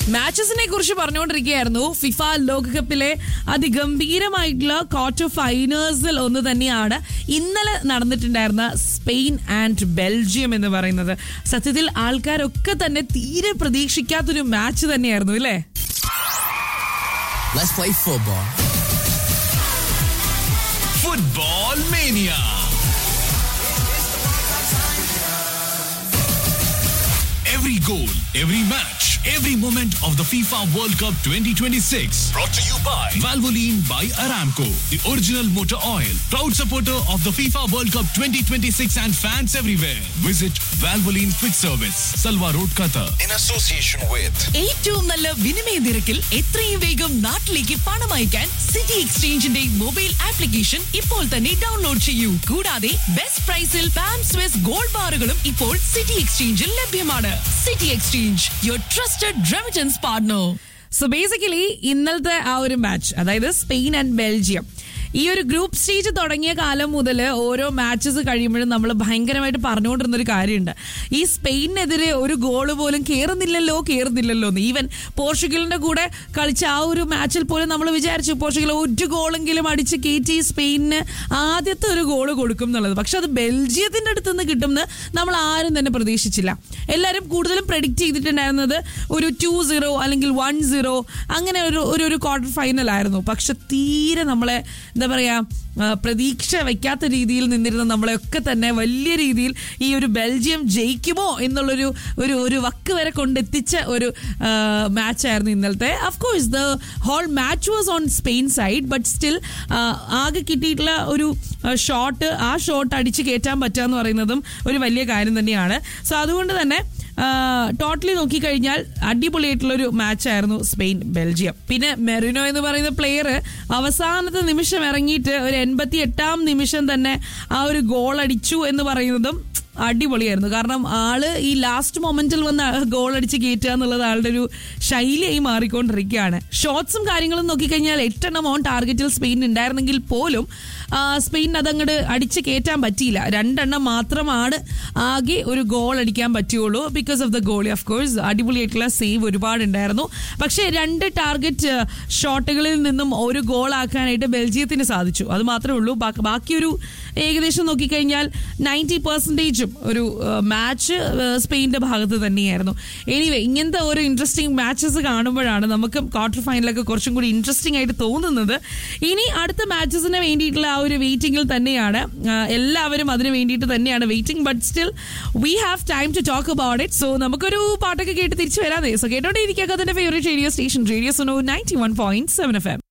മാച്ചസിനെ കുറിച്ച് പറഞ്ഞുകൊണ്ടിരിക്കുകയായിരുന്നു ഫിഫ ലോകകപ്പിലെ അതിഗംഭീരമായിട്ടുള്ള ക്വാർട്ടർ ഫൈനേഴ്സിൽ ഒന്ന് തന്നെയാണ് ഇന്നലെ നടന്നിട്ടുണ്ടായിരുന്ന സ്പെയിൻ ആൻഡ് ബെൽജിയം എന്ന് പറയുന്നത് സത്യത്തിൽ ആൾക്കാരൊക്കെ തന്നെ തീരെ പ്രതീക്ഷിക്കാത്തൊരു മാച്ച് തന്നെയായിരുന്നു അല്ലേ Let's play football. Football Mania. Every goal, every match, every moment of the FIFA World Cup 2026. Brought to you by Valvoline by Aramco, the original motor oil. Proud supporter of the FIFA World Cup 2026 and fans everywhere. Visit Valvoline Quick Service, Salwa Road, Qatar. in association with ഏറ്റവും നല്ല വിനിമയ നിരക്കിൽ എത്രയും വേഗം നാട്ടിലേക്ക് പണം അയക്കാൻ city എക്സ്ചേഞ്ചിന്റെ mobile application ഇപ്പോൾ തന്നെ ഡൗൺലോഡ് ചെയ്യൂ കൂടാതെ ബെസ്റ്റ് പ്രൈസിൽ പാം സ്വിസ് ഗോൾഡ് ബാറുകളും ഇപ്പോൾ സിറ്റി എക്സ്ചേഞ്ചിൽ ലഭ്യമാണ് city exchange your trusted remittance partner so basically ഇന്നലത്തെ ആ ഒരു മാച്ച് അതായത് സ്പെയിൻ ആൻഡ് ബെൽജിയം ഈ ഒരു ഗ്രൂപ്പ് സ്റ്റേജ് തുടങ്ങിയ കാലം മുതൽ ഓരോ മാച്ചസ് കഴിയുമ്പോഴും നമ്മൾ ഭയങ്കരമായിട്ട് പറഞ്ഞുകൊണ്ടിരുന്ന ഒരു കാര്യമുണ്ട് ഈ സ്പെയിനെതിരെ ഒരു ഗോൾ പോലും കയറുന്നില്ലല്ലോ കയറുന്നില്ലല്ലോ എന്ന് ഈവൻ പോർച്ചുഗലിന്റെ കൂടെ കളിച്ച ആ ഒരു മാച്ചിൽ പോലും നമ്മൾ വിചാരിച്ചു പോർച്ചുഗൽ ഒരു ഗോളെങ്കിലും അടിച്ച് കയറ്റി സ്പെയിനിന് ആദ്യത്തെ ഒരു ഗോൾ കൊടുക്കും എന്നുള്ളത് പക്ഷെ അത് ബെൽജിയത്തിന്റെ അടുത്ത് നിന്ന് കിട്ടുമെന്ന് നമ്മൾ ആരും തന്നെ പ്രതീക്ഷിച്ചില്ല എല്ലാവരും കൂടുതലും പ്രഡിക്റ്റ് ചെയ്തിട്ടുണ്ടായിരുന്നത് ഒരു ടു സീറോ അല്ലെങ്കിൽ വൺ സീറോ അങ്ങനെ ഒരു ഒരു ഒരു ക്വാർട്ടർ ഫൈനൽ ആയിരുന്നു പക്ഷെ തീരെ നമ്മളെ എന്താ പറയാ ആ, പ്രതീക്ഷ വയ്ക്കാത്ത രീതിയിൽ നിന്നിരുന്ന നമ്മളെയൊക്കെ തന്നെ വലിയ രീതിയിൽ ഈ ഒരു ബെൽജിയം ജയിക്കുമോ എന്നുള്ളൊരു ഒരു ഒരു വക്ക് വരെ കൊണ്ടെത്തിച്ച ഒരു മാച്ചായിരുന്നു ഇന്നലത്തെ of course the whole match was on Spain side but still ആകെ കിട്ടിയിട്ടുള്ള ഒരു ഷോട്ട് ആ ഷോട്ട് അടിച്ച് കയറ്റാൻ പറ്റുക എന്ന് പറയുന്നതും ഒരു വലിയ കാര്യം തന്നെയാണ് സോ അതുകൊണ്ട് തന്നെ ടോട്ടലി നോക്കിക്കഴിഞ്ഞാൽ അടിപൊളിയായിട്ടുള്ള ഒരു മാച്ചായിരുന്നു സ്പെയിൻ ബെൽജിയം പിന്നെ മെറിനോ എന്ന് പറയുന്ന പ്ലെയർ അവസാനത്തെ നിമിഷം ഇറങ്ങിയിട്ട് ഒരു എൺപത്തി എട്ടാം നിമിഷം തന്നെ ആ ഒരു ഗോൾ അടിച്ചു എന്ന് പറയുന്നതും അടിപൊളിയായിരുന്നു കാരണം ആള് ഈ ലാസ്റ്റ് മൊമെന്റിൽ വന്ന് ഗോൾ അടിച്ച് കയറ്റുക എന്നുള്ളത് ആളുടെ ഒരു ശൈലിയായി മാറിക്കൊണ്ടിരിക്കുകയാണ് ഷോട്ട്സും കാര്യങ്ങളും നോക്കിക്കഴിഞ്ഞാൽ എട്ടെണ്ണം ഓൺ ടാർഗറ്റിൽ സ്പെയിൻ ഉണ്ടായിരുന്നെങ്കിൽ പോലും ആ, സ്പെയിൻ അതങ്ങോട്ട് അടിച്ച് കയറ്റാൻ പറ്റിയില്ല രണ്ടെണ്ണം മാത്രമാണ് ആകെ ഒരു ഗോൾ അടിക്കാൻ പറ്റുള്ളൂ because of the goalie of course അടിപൊളിയായിട്ടുള്ള സേവ് ഒരുപാട് ഉണ്ടായിരുന്നു പക്ഷേ രണ്ട് ടാർഗറ്റ് ഷോട്ടുകളിൽ നിന്നും ഒരു ഗോൾ ആക്കാനായിട്ട് ബെൽജിയത്തിന് സാധിച്ചു അത് മാത്രമേ ഉള്ളൂ ബാക്കി- ബാക്കിയൊരു ഏകദേശം നോക്കിക്കഴിഞ്ഞാൽ നയൻറ്റി പെർസെൻറ്റേജും ഒരു മാച്ച് സ്പെയിൻ്റെ ഭാഗത്ത് തന്നെയായിരുന്നു എനിവേ ഇങ്ങനത്തെ ഓരോ ഇൻട്രസ്റ്റിംഗ് മാച്ചസ് കാണുമ്പോഴാണ് നമുക്ക് ക്വാർട്ടർ ഫൈനലൊക്കെ കുറച്ചും കൂടി ഇൻട്രസ്റ്റിംഗ് ആയിട്ട് തോന്നുന്നത് ഇനി അടുത്ത മാച്ചസിന് വേണ്ടിയിട്ടുള്ള ആ ഒരു വെയിറ്റിംഗിൽ തന്നെയാണ് ആ, എല്ലാവരും അതിന് വേണ്ടിയിട്ട് തന്നെയാണ് waiting but still we have time to talk about it so നമുക്കൊരു പാട്ടൊക്കെ കേട്ട് തിരിച്ചു വരാതെ സോ കേട്ടോണ്ടേ ഇരിക്കുക അതിന്റെ favourite radio station radio Suno ninety one point seven F M